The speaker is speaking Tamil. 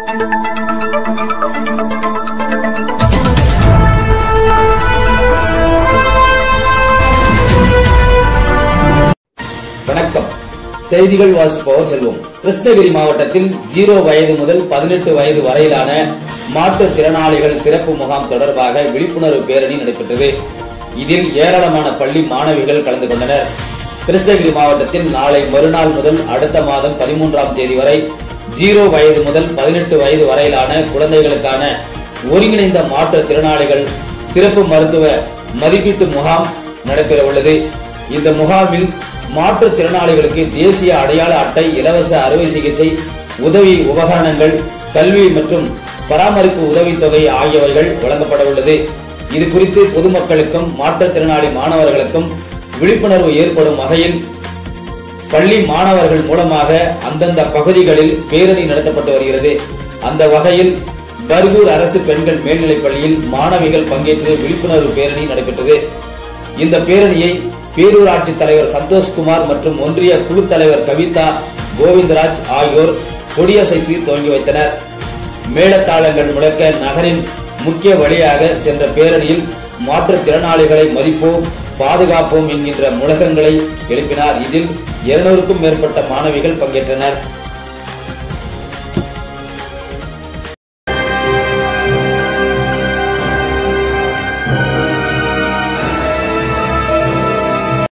வணக்கம் செய்திகள் வாசிப்பவர் செல்வம் கிருஷ்ணகிரி மாவட்டத்தில் ஜீரோ வயது முதல் பதினெட்டு வயது வரையிலான மாற்றுத் திறனாளிகள் சிறப்பு முகாம் தொடர்பாக விழிப்புணர்வு பேரணி நடைபெற்றது இதில் ஏராளமான பள்ளி மாணவிகள் கலந்து கொண்டனர் கிருஷ்ணகிரி மாவட்டத்தில் நாளை மறுநாள் முதல் அடுத்த மாதம் பதிமூன்றாம் தேதி வரை ஜீரோ வயது முதல் பதினெட்டு வயது வரையிலான குழந்தைகளுக்கான ஒருங்கிணைந்த மாற்றுத் திறனாளிகள் சிறப்பு மருத்துவ மதிப்பீட்டு முகாம் நடைபெற உள்ளது இந்த முகாமில் மாற்றுத் திறனாளிகளுக்கு தேசிய அடையாள அட்டை இலவச அறுவை சிகிச்சை உதவி உபகரணங்கள் கல்வி மற்றும் பராமரிப்பு உதவித்தொகை ஆகியவைகள் வழங்கப்பட உள்ளது இது குறித்து பொதுமக்களுக்கும் மாற்றுத்திறனாளி மாணவர்களுக்கும் விழிப்புணர்வு ஏற்படும் வகையில் பள்ளி மாணவர்கள் மூலமாக அந்தந்த பகுதிகளில் பேரணி நடத்தப்பட்டு வருகிறது அந்த வகையில் பர்கூர் அரசு பெண்கள் மேல்நிலைப் பள்ளியில் மாணவிகள் பங்கேற்று விழிப்புணர்வு பேரணி நடைபெற்றது இந்த பேரணியை பேரூராட்சி தலைவர் சந்தோஷ்குமார் மற்றும் ஒன்றிய குழு தலைவர் கவிதா கோவிந்தராஜ் ஆகியோர் கொடியசைத்து துவங்கி வைத்தனர் மேளதாளங்கள் முழக்க நகரின் முக்கிய வழியாக சென்ற பேரணியில் மாற்றுத்திறனாளிகளை மதிப்போம் பாதுகாப்போம் என்கின்ற முழக்கங்களை எழுப்பினார் இதில் இருநூறுக்கும் மேற்பட்ட மாணவிகள் பங்கேற்றனர்